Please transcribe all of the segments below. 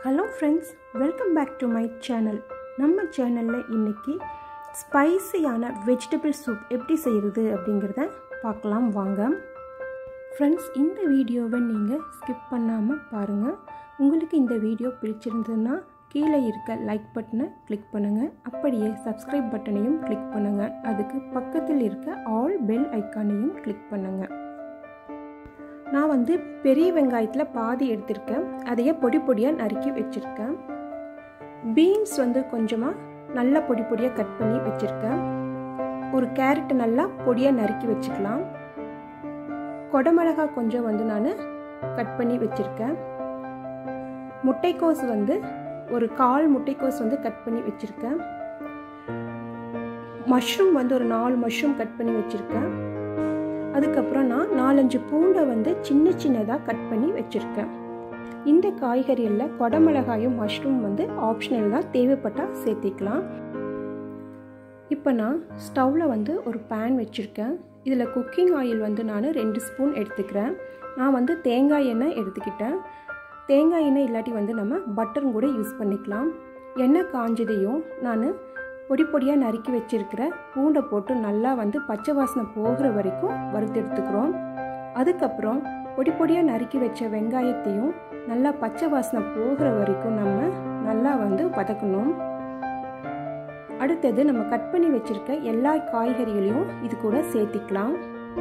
hello friends welcome back to my channel நம்ம சேனலில் இன்றைக்கி ஸ்பைசியான வெஜிடபிள் சூப் எப்படி செய்கிறது அப்படிங்கிறத பார்க்கலாம் வாங்க ஃப்ரெண்ட்ஸ் இந்த வீடியோவை நீங்கள் ஸ்கிப் பண்ணாமல் பாருங்கள் உங்களுக்கு இந்த வீடியோ பிடிச்சிருந்ததுன்னா கீழே இருக்க லைக் பட்டனை கிளிக் பண்ணுங்கள் அப்படியே சப்ஸ்கிரைப் பட்டனையும் கிளிக் பண்ணுங்கள் அதுக்கு பக்கத்தில் இருக்க ஆல் பெல் ஐக்கானையும் கிளிக் பண்ணுங்கள் நான் வந்து பெரிய வெங்காயத்தில் பாதி எடுத்திருக்கேன் அதையே பொடி பொடியாக நறுக்கி வச்சுருக்கேன் பீன்ஸ் வந்து கொஞ்சமாக நல்லா பொடி பொடியாக கட் பண்ணி வச்சுருக்கேன் ஒரு கேரட்டை நல்லா பொடியாக நறுக்கி வச்சுக்கலாம் கொடமிளகா கொஞ்சம் வந்து நான் கட் பண்ணி வச்சுருக்கேன் முட்டைக்கோஸ் வந்து ஒரு கால் முட்டைக்கோஸ் வந்து கட் பண்ணி வச்சுருக்கேன் மஷ்ரூம் வந்து ஒரு நாலு மஷ்ரூம் கட் பண்ணி வச்சுருக்கேன் அதுக்கப்புறம் நான் நாலஞ்சு பூண்டை வந்து சின்ன சின்னதாக கட் பண்ணி வச்சுருக்கேன் இந்த காய்கறியில் கொடமிளகாயும் மஷ்ரூம் வந்து ஆப்ஷனல் தான் தேவைப்பட்டால் சேர்த்திக்கலாம் இப்போ நான் ஸ்டவ்வில் வந்து ஒரு பேன் வச்சுருக்கேன் இதில் குக்கிங் ஆயில் வந்து நான் ரெண்டு ஸ்பூன் எடுத்துக்கிறேன் நான் வந்து தேங்காய் எண்ணெய் எடுத்துக்கிட்டேன் தேங்காய் எண்ணெய் இல்லாட்டி வந்து நம்ம பட்டரும் கூட யூஸ் பண்ணிக்கலாம் எண்ணெய் காஞ்சதையும் நான் பொடி பொடியாக நறுக்கி வச்சிருக்கிற பூண்டை போட்டு நல்லா வந்து பச்சை வாசனை போகிற வரைக்கும் வறுத்தெடுத்துக்கிறோம் அதுக்கப்புறம் பொடி பொடியாக நறுக்கி வச்ச வெங்காயத்தையும் நல்லா பச்சை வாசனை போகிற வரைக்கும் நம்ம நல்லா வந்து வதக்கணும் அடுத்தது நம்ம கட் பண்ணி வச்சிருக்க எல்லா காய்கறிகளையும் இது கூட சேர்த்திக்கலாம்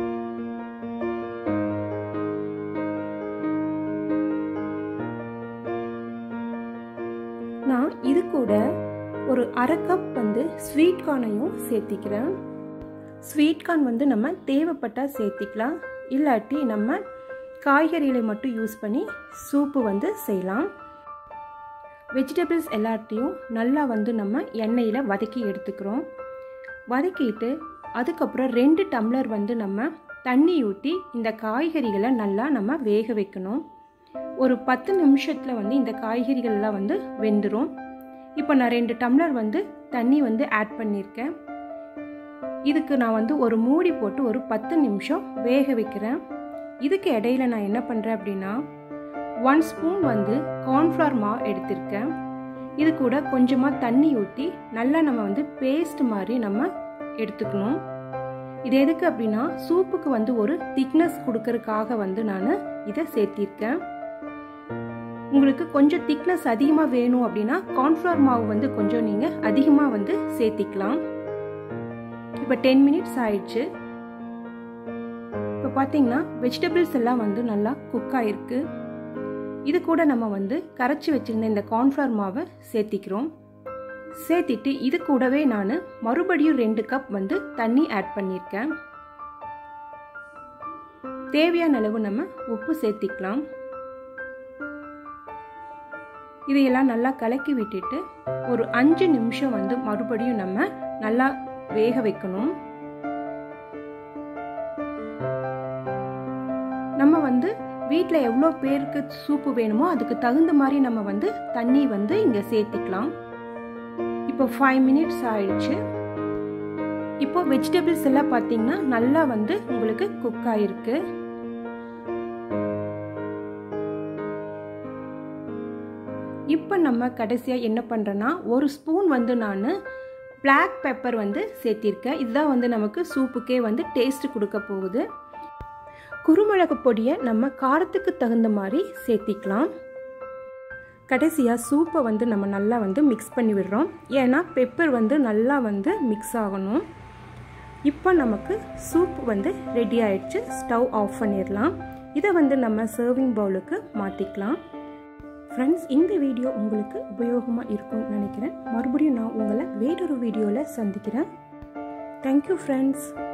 நான் இது கூட ஒரு அரை கப் வந்து ஸ்வீட் கார்னையும் சேர்த்திக்கிறேன் ஸ்வீட் கார்ன் வந்து நம்ம தேவைப்பட்டால் சேர்த்திக்கலாம் இல்லாட்டி நம்ம காய்கறிகளை மட்டும் யூஸ் பண்ணி சூப்பு வந்து செய்யலாம் வெஜிடபிள்ஸ் எல்லாத்தையும் நல்லா வந்து நம்ம எண்ணெயில் வதக்கி எடுத்துக்கிறோம் வதக்கிட்டு அதுக்கப்புறம் ரெண்டு டம்ளர் வந்து நம்ம தண்ணி ஊற்றி இந்த காய்கறிகளை நல்லா நம்ம வேக வைக்கணும் ஒரு பத்து நிமிஷத்தில் வந்து இந்த காய்கறிகள்லாம் வந்து வெந்துடும் இப்போ நான் ரெண்டு டம்ளர் வந்து தண்ணி வந்து ஆட் பண்ணியிருக்கேன் இதுக்கு நான் வந்து ஒரு மூடி போட்டு ஒரு பத்து நிமிஷம் வேக வைக்கிறேன் இதுக்கு இடையில நான் என்ன பண்ணுறேன் அப்படின்னா ஒன் ஸ்பூன் வந்து கார்ன்ஃப்ளவர் மாவு எடுத்திருக்கேன் இது கூட கொஞ்சமாக தண்ணி ஊற்றி நல்லா நம்ம வந்து பேஸ்ட் மாதிரி நம்ம எடுத்துக்கணும் இது எதுக்கு அப்படின்னா சூப்புக்கு வந்து ஒரு திக்னஸ் கொடுக்கறதுக்காக வந்து நான் இதை சேர்த்திருக்கேன் உங்களுக்கு கொஞ்சம் திக்னஸ் அதிகமாக வேணும் அப்படின்னா கார்ன்ஃப்ளவர் மாவு வந்து கொஞ்சம் நீங்கள் அதிகமாக வந்து சேர்த்திக்கலாம் இப்போ டென் மினிட்ஸ் ஆயிடுச்சு இப்போ பார்த்தீங்கன்னா வெஜிடபிள்ஸ் எல்லாம் வந்து நல்லா குக் ஆயிருக்கு இது கூட நம்ம வந்து கரைச்சி வச்சிருந்த இந்த கார்ன்ஃப்ளவர் மாவை சேர்த்திக்கிறோம் சேர்த்திட்டு இது கூடவே நான் மறுபடியும் ரெண்டு கப் வந்து தண்ணி ஆட் பண்ணியிருக்கேன் தேவையான அளவு நம்ம உப்பு சேர்த்திக்கலாம் இதையெல்லாம் நல்லா கலக்கி விட்டுட்டு ஒரு அஞ்சு நிமிஷம் வந்து மறுபடியும் நம்ம நல்லா வேக வைக்கணும் நம்ம வந்து வீட்டில் எவ்வளோ பேருக்கு சூப்பு வேணுமோ அதுக்கு தகுந்த மாதிரி நம்ம வந்து தண்ணி வந்து இங்கே சேர்த்திக்கலாம் இப்போ ஃபைவ் மினிட்ஸ் ஆயிடுச்சு இப்போ வெஜிடபிள்ஸ் எல்லாம் பார்த்தீங்கன்னா நல்லா வந்து உங்களுக்கு குக் ஆயிருக்கு இப்போ நம்ம கடைசியாக என்ன பண்ணுறேன்னா ஒரு ஸ்பூன் வந்து நான் பிளாக் பெப்பர் வந்து சேர்த்திருக்கேன் இதுதான் வந்து நமக்கு சூப்புக்கே வந்து டேஸ்ட் கொடுக்க போகுது குருமிளகு பொடியை நம்ம காரத்துக்கு தகுந்த மாதிரி சேர்த்திக்கலாம் கடைசியாக சூப்பை வந்து நம்ம நல்லா வந்து மிக்ஸ் பண்ணி விடுறோம் ஏன்னா பெப்பர் வந்து நல்லா வந்து மிக்ஸ் ஆகணும் இப்போ நமக்கு சூப் வந்து ரெடி ஆயிடுச்சு ஸ்டவ் ஆஃப் பண்ணிடலாம் இதை வந்து நம்ம சர்விங் பவுலுக்கு மாற்றிக்கலாம் ஃப்ரெண்ட்ஸ் இந்த வீடியோ உங்களுக்கு உபயோகமாக இருக்கும்னு நினைக்கிறேன் மறுபடியும் நான் உங்களை வேறொரு வீடியோவில் சந்திக்கிறேன் தேங்க்யூ ஃப்ரெண்ட்ஸ்